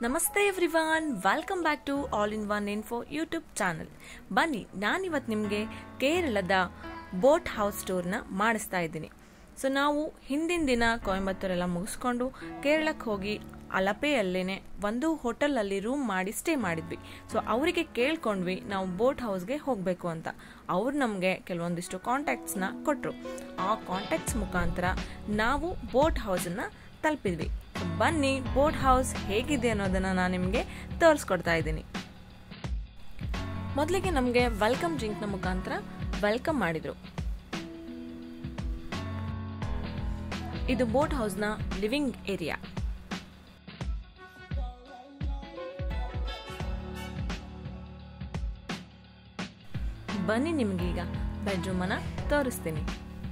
ನಮಸ್ತೆ everyone welcome back to all in one info YouTube channel ಬನ್ನಿ ನಾನಿವತ್ತು ನಿಮಗೆ ಕೇರಳದ ಬೋಟ್ ಹೌಸ್ ಟೂರ್ನ ಮಾಡಿಸ್ತಾ ಇದ್ದೀನಿ ಸೊ ನಾವು ಹಿಂದಿನ ದಿನ ಕೊಯಂಬತ್ತೂರೆಲ್ಲ ಮುಗಿಸ್ಕೊಂಡು ಕೇರಳಕ್ಕೆ ಹೋಗಿ ಅಲಪೆಯಲ್ಲೇನೆ ಒಂದು ಹೋಟೆಲಲ್ಲಿ ರೂಮ್ ಮಾಡಿ ಸ್ಟೇ ಮಾಡಿದ್ವಿ ಸೊ ಅವರಿಗೆ ಕೇಳ್ಕೊಂಡ್ವಿ ನಾವು ಬೋಟ್ ಹೌಸ್ಗೆ ಹೋಗಬೇಕು ಅಂತ ಅವ್ರು ನಮಗೆ ಕೆಲವೊಂದಿಷ್ಟು ಕಾಂಟ್ಯಾಕ್ಟ್ಸ್ನ ಕೊಟ್ಟರು ಆ ಕಾಂಟ್ಯಾಕ್ಟ್ಸ್ ಮುಖಾಂತರ ನಾವು ಬೋಟ್ ಹೌಸನ್ನು ತಲುಪಿದ್ವಿ So ಬನ್ನಿ ಬೋಟ್ ಹೌಸ್ ಹೇಗಿದೆ ಅನ್ನೋದನ್ನ ನಾನು ನಿಮಗೆ ತೋರಿಸ್ಕೊಡ್ತಾ ಇದ್ದೀನಿ ಮೊದಲಿಗೆ ನಮಗೆ ವೆಲ್ಕಮ್ ಡ್ರಿಂಕ್ನ ಮುಖಾಂತರ ವೆಲ್ಕಮ್ ಮಾಡಿದ್ರು ಇದು ಬೋಟ್ ಹೌಸ್ನ ಲಿವಿಂಗ್ ಏರಿಯಾ ಬನ್ನಿ ನಿಮ್ಗೀಗ ಬೆಡ್ರೂಮನ್ನ ತೋರಿಸ್ತೀನಿ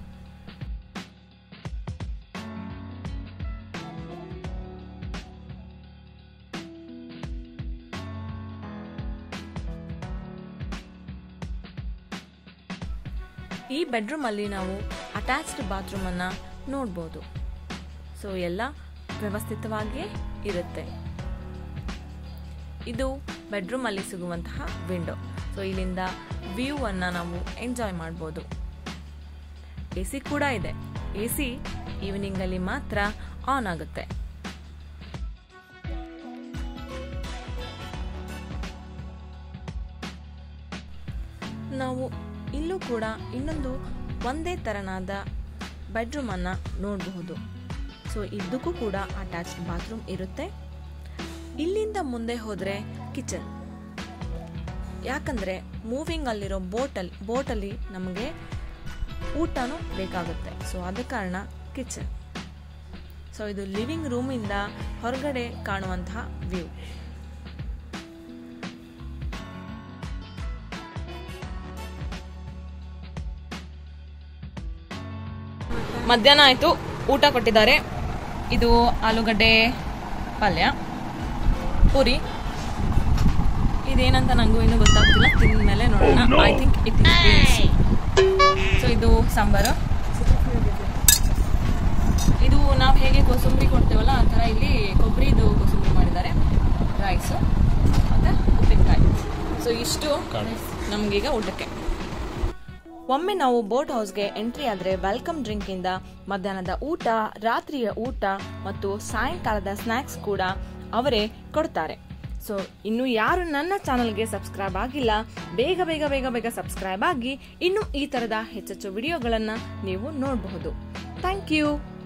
ಈ ಬೆಡ್ರೂಮ್ ಅಲ್ಲಿ ನಾವು ಅಟ್ಯಾಚ್ಡ್ ಬಾತ್ರೂಮ್ ಅನ್ನ ನೋಡ್ಬೋದು ಸೊ ಎಲ್ಲ ವ್ಯವಸ್ಥಿತವಾಗಿಯೇ ಇರುತ್ತೆ ಇದು ಬೆಡ್ರೂಮ್ ಅಲ್ಲಿ ಸಿಗುವಂತಹ ವಿಂಡೋ ಸೊ ಇಲ್ಲಿಂದ ವ್ಯೂ ಅನ್ನ ನಾವು ಎಂಜಾಯ್ ಮಾಡ್ಬೋದು ಎ ಸಿ ಕೂಡ ಇದೆ ಎ ಸಿ ಈವ್ನಿಂಗ್ ಅಲ್ಲಿ ಮಾತ್ರ ಆನ್ ಆಗುತ್ತೆ ನಾವು ಇಲ್ಲೂ ಕೂಡ ಇನ್ನೊಂದು ಒಂದೇ ತೆರನಾದ ಬೆಡ್ರೂಮ್ ಅನ್ನ ನೋಡಬಹುದು ಸೊ ಇದಕ್ಕೂ ಕೂಡ ಅಟ್ಯಾಚ್ಡ್ ಬಾತ್ರೂಮ್ ಇರುತ್ತೆ ಇಲ್ಲಿಂದ ಮುಂದೆ ಹೋದ್ರೆ ಕಿಚನ್ ಯಾಕಂದ್ರೆ ಮೂವಿಂಗ್ ಅಲ್ಲಿರೋ ಬೋಟಲ್ ಬೋಟಲ್ಲಿ ನಮಗೆ ಊಟನೂ ಬೇಕಾಗುತ್ತೆ ಸೊ ಆದ ಕಾರಣ ಕಿಚನ್ ಸೊ ಇದು ಲಿವಿಂಗ್ ರೂಮಿಂದ ಹೊರಗಡೆ ಕಾಣುವಂತಹ ವ್ಯೂ ಮಧ್ಯಾಹ್ನ ಆಯ್ತು ಊಟ ಕೊಟ್ಟಿದ್ದಾರೆ ಇದು ಆಲೂಗಡ್ಡೆ ಪಲ್ಯ ಪೂರಿ ಇದೇನಂತ ನಂಗೂ ಇನ್ನೂ ಗೊತ್ತಾಗ್ತಿಲ್ಲ ತಿಂದ ಮೇಲೆ ನೋಡೋಣ ಐ ಥಿಂಕ್ ಇಟ್ ಸೊ ಇದು ಸಾಂಬಾರು ಇದು ನಾವು ಹೇಗೆ ಕೋಸಂಬರಿ ಕೊಡ್ತೇವಲ್ಲ ಆ ಥರ ಇಲ್ಲಿ ಕೊಬ್ಬರಿದು ಕೋಸಂಬರಿ ಮಾಡಿದ್ದಾರೆ ರೈಸು ಮತ್ತು ಉಪ್ಪಿನಕಾಯಿ ಸೊ ಇಷ್ಟು ನಮಗೀಗ ಊಟಕ್ಕೆ ಒಮ್ಮೆ ನಾವು ಬೋಟ್ ಹೌಸ್ಗೆ ಎಂಟ್ರಿ ಆದ್ರೆ ವೆಲ್ಕಮ್ ಡ್ರಿಂಕ್ ಇಂದ ಮಧ್ಯಾಹ್ನದ ಊಟ ರಾತ್ರಿಯ ಊಟ ಮತ್ತು ಸಾಯಂಕಾಲದ ಸ್ನಾಕ್ಸ್ ಕೂಡ ಅವರೇ ಕೊಡ್ತಾರೆ ಸೊ ಇನ್ನು ಯಾರು ನನ್ನ ಚಾನಲ್ಗೆ ಸಬ್ಸ್ಕ್ರೈಬ್ ಆಗಿಲ್ಲ ಬೇಗ ಬೇಗ ಬೇಗ ಬೇಗ ಸಬ್ಸ್ಕ್ರೈಬ್ ಆಗಿ ಇನ್ನು ಈ ತರದ ಹೆಚ್ಚೆಚ್ಚು ವಿಡಿಯೋಗಳನ್ನ ನೀವು ನೋಡಬಹುದು ಥ್ಯಾಂಕ್ ಯು